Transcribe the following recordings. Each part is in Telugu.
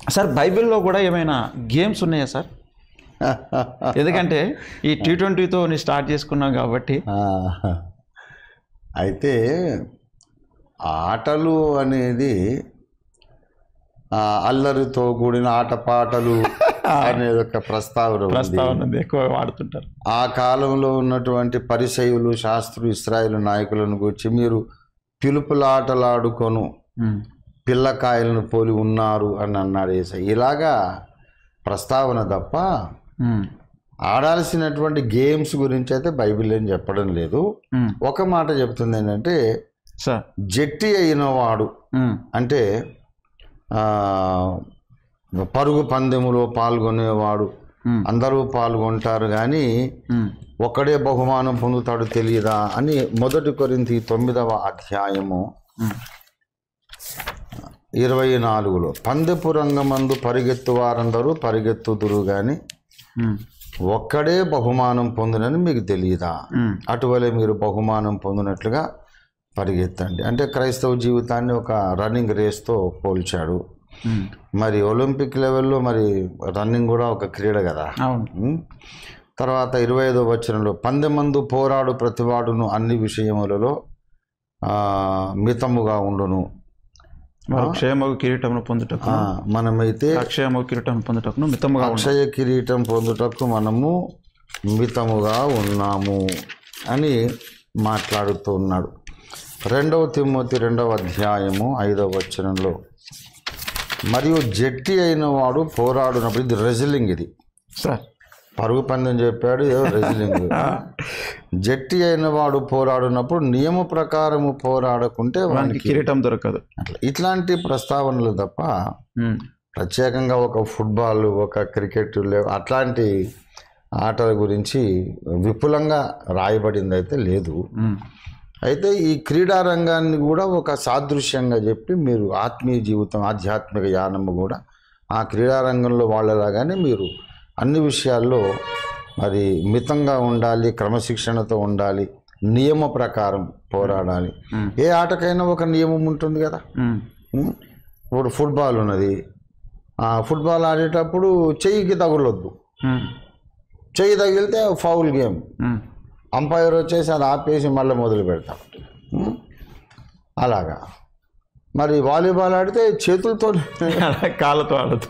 సార్ బైబిల్లో కూడా ఏమైనా గేమ్స్ ఉన్నాయా సార్ ఎందుకంటే ఈ టీ ట్వంటీతో స్టార్ట్ చేసుకున్నాం కాబట్టి ఆ, అయితే ఆటలు అనేది ఆ, అల్లరితో కూడిన ఆటపాటలు అనేది ఒక ప్రస్తావన ఉంది. ప్రస్తావన ఉంది, ఎక్కువ వాడుతుంటారు ఆ కాలంలో ఉన్నటువంటి పరిచయులు శాస్త్రు ఇస్రాయేల్ నాయకులను గురించి మీరు పిలుపులాటలాడుకొను ఉమ్. పిల్లకాయలను పోలి ఉన్నారు అని అన్నాడు ఏసై ఇలాగా ప్రస్తావన తప్ప ఉమ్. ఆడాల్సినటువంటి గేమ్స్ గురించి అయితే బైబిల్ ఏం చెప్పడం లేదు ఉమ్. ఒక మాట చెప్తుంది ఏంటంటే సార్ జట్టి అయిన వాడు ఉమ్. అంటే ఆ, పరుగు పందెములో పాల్గొనేవాడు ఉమ్. అందరూ పాల్గొంటారు కానీ ఉమ్. ఒక్కడే బహుమానం పొందుతాడు తెలియదా అని మొదటి కొరింతి తొమ్మిదవ అధ్యాయము ఉమ్. ఇరవై నాలుగులో పందెపు రంగమందు పరిగెత్తు వారందరూ పరిగెత్తుదురు కానీ ఉమ్. ఒక్కడే బహుమానం పొందునని మీకు తెలియదా ఉమ్. అటువలే మీరు బహుమానం పొందినట్లుగా పరిగెత్తండి అంటే క్రైస్తవ జీవితాన్ని ఒక రన్నింగ్ రేస్తో పోల్చాడు ఉమ్. మరి ఒలింపిక్ లెవెల్లో మరి రన్నింగ్ కూడా ఒక క్రీడ కదా అవును ఉం? తర్వాత ఇరవై ఐదో వచనంలో పందెమందు పోరాడు ప్రతివాడును అన్ని విషయములలో ఆ, మితముగా ఉండును వారు క్షేమగు కిరీటమును పొందుటకు ఆ, మనమైతే అక్షయమగు కిరీటం పొందుటకును మితముగా ఉండు అక్షయ కిరీటం పొందుటకు మనము మితముగా ఉన్నాము అని మాట్లాడుతూ ఉన్నాడు రెండవ తిమ్మతి రెండవ అధ్యాయము ఐదవ వచనంలో మరియు జట్టి అయిన వాడు పోరాడినప్పుడు ఇది రెజిలింగ్ ఇది సార్ పరుగు పందెం చెప్పాడు ఏదో రెజిలింగ్ జట్టి అయిన వాడు పోరాడినప్పుడు నియమ ప్రకారము పోరాడకుంటే వానికి వానికి కిరీటం దొరకదు అట్లా ఇట్లాంటి ప్రస్తావనలు తప్ప ఉమ్. ప్రత్యేకంగా ఒక ఫుట్బాల్ ఒక క్రికెట్ లే- అట్లాంటి ఆటల గురించి విపులంగా రాయబడింది అయితే లేదు ఉమ్. అయితే ఈ క్రీడా రంగాన్ని కూడా ఒక సాదృశ్యంగా చెప్పి మీరు ఆత్మీయ జీవితం ఆధ్యాత్మిక యానము కూడా ఆ క్రీడా రంగంలో వాళ్ళలాగానే మీరు అన్ని విషయాల్లో మరి మితంగా ఉండాలి క్రమశిక్షణతో ఉండాలి నియమ ప్రకారం పోరాడాలి మ్మ్. ఏ ఆటకైనా ఒక నియమం ఉంటుంది కదా ఉమ్. ఉం? ఇప్పుడు ఫుట్బాల్ ఉన్నది ఆ ఫుట్బాల్ ఆడేటప్పుడు చెయ్యికి తగులొద్దు ఉమ్. చెయ్యి తగిలితే ఫౌల్ గేమ్ ఉమ్. అంపైర్ వచ్చేసి అది ఆపేసి మళ్ళీ మొదలు పెడతాం ఉం? అలాగా మరి వాలీబాల్ ఆడితే చేతులతో అలా కాళ్ళతో ఆడదు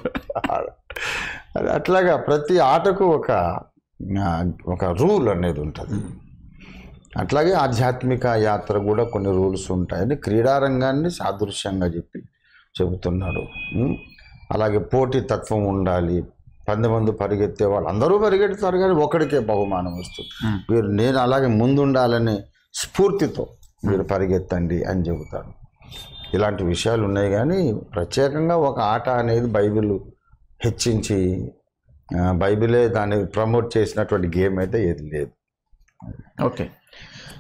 అది అట్లాగా ప్రతి ఆటకు ఒక ఆ, ఒక రూల్ అనేది ఉంటుంది అట్లాగే ఆధ్యాత్మిక యాత్ర కూడా కొన్ని రూల్స్ ఉంటాయని క్రీడారంగాన్ని సాదృశ్యంగా చెప్పి చెబుతున్నాడు ఉం? అలాగే పోటీ తత్వం ఉండాలి పది మంది పరిగెత్తే వాళ్ళు అందరూ పరిగెడతారు కానీ ఒకడికే బహుమానం వస్తుంది ఉం. మీరు నేను అలాగే ముందుండాలనే స్ఫూర్తితో మీరు పరిగెత్తండి అని చెబుతాడు ఇలాంటి విషయాలు ఉన్నాయి కానీ ప్రత్యేకంగా ఒక ఆట అనేది బైబిల్ హెచ్చించి ఆ, బైబిలే దాన్ని ప్రమోట్ చేసినటువంటి గేమ్ అయితే ఏది లేదు ఓకే